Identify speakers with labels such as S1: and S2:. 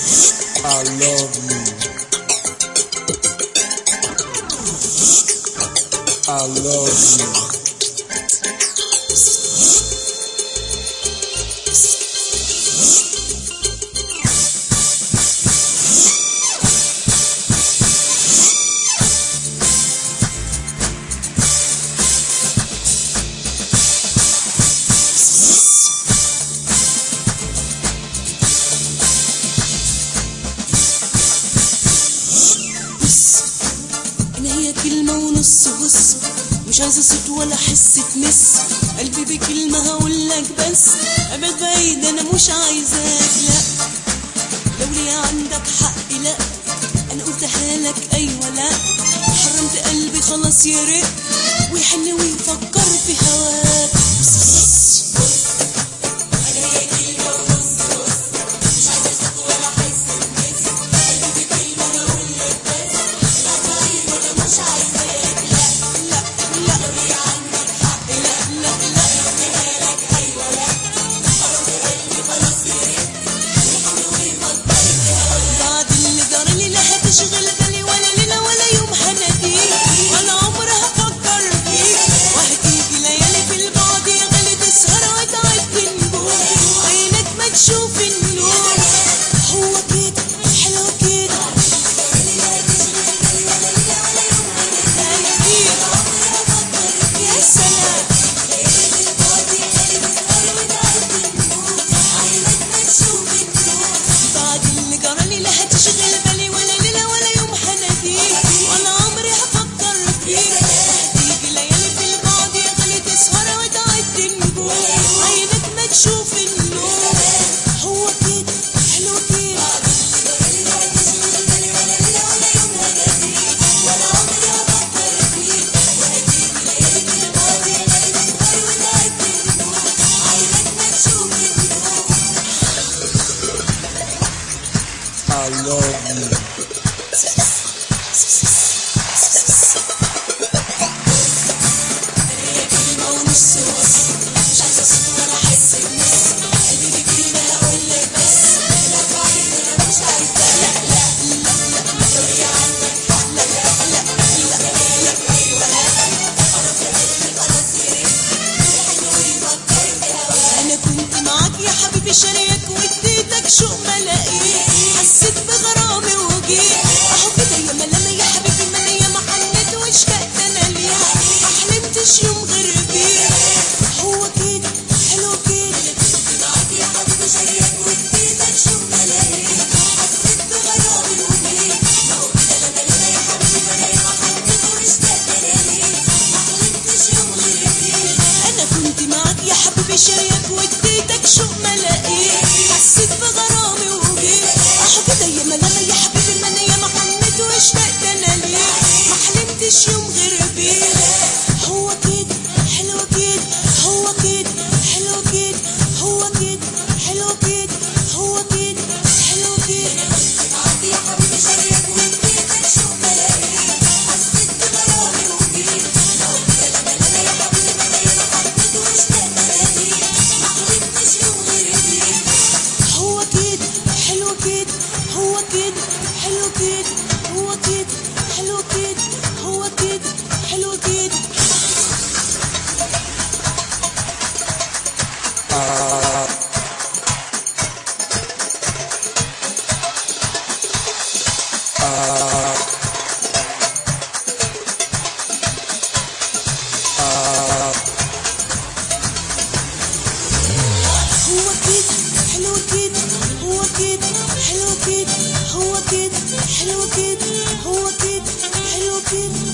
S1: I love you. I love you.
S2: بص انا هي كلمة ونص بص مش عايزة صوت ولا حس تمس قلبي بكلمة هقولك بس ابعد بعيد انا مش عايزاك لا لو ليا عندك حق لا انا قلتها لك ايوه لا حرمت قلبي خلاص يا ريت ويحن ويفكر في هواك انا هي كلمة ونص بص مش عايزة صوت ولا حس تمس قلبي بكلمة هقولك بس ابعد بعيد انا مش عايزاك لا لا لا لو ليا عندك حق لا لا لا قلتها لك ايوه لا حرمت قلبي خلاص يا ريت بعد اللي جرالي لا هتشغل بالي ولا ليلة ولا يوم هناديك ولا عمر هفكر فيك وهتيجي ليالي في البعد يا غالي تسهر وتعد النجوم عينك ما تشوف النور هو كده حلو كده يا سلام بعد اللي جرالي لا هتشغل بالي ولا ليلة ولا يوم هناديك ولا عمري هفكر فيك هتيجي ليالي في البعد يا غالي تسهر وتعد النجوم عينك ما تشوف النور هو كده حلو كده
S1: I love you.
S2: كلمة ونص بس مش عايزة صوت ولا حس بنس قلبي بكلمة هقولك بس لا بعيد أنا مش عايزة لا لا لا لا لو هي عندك حق لا لا لا لا لا أيوة لا خلاص يا قلبي خلاص يا ريت حلو يفكر في هواك أنا كنت معاك يا حبيبي شاريك واديتك شوق ما لقيت حسيت بغرامي وجيت أهو كده يا ملامة يا حبيبي ما أنا ياما حنيت واشتقت أنا ليك ما حلمتش يوم غير بيك هو كده حلو كده معاك يا حبيبي شاريك واديتك شوق ما لقيت حسيت بغرامي وجيت أهو كده لا ملامة يا حبيبي ما أنا ياما حنيت واشتقت أنا ليك ما حلمتش يوم غير بيك أنا كنت معاك يا حبيبي شاريك واديتك شوق ما لقيت حسيت بغرامي وجيت أهو كده يا ملامة يا حبيبي ما أنا ياما حنيت واشتقت أنا ليك ما حلمتش يوم غير بيك هو كده حلو كده هو كده حلو كده هو كده حلو كده هو كده حلو كده معاك يا حبيبي شاريك واديتك شوق ما لقيت حسيت بغرامي وجيت أهو كده لا ملامة يا حبيبي ما أنا ياما حنيت واشتقت أنا ليك ما حلمتش يوم غير بيك هو كده حلو كده هو كده حلو كده هو كده حلو كده هو كده حلو كده
S1: I, I, I,
S2: هو كده حلو كده هو كده حلو كده هو كده حلو كده هو كده حلو كده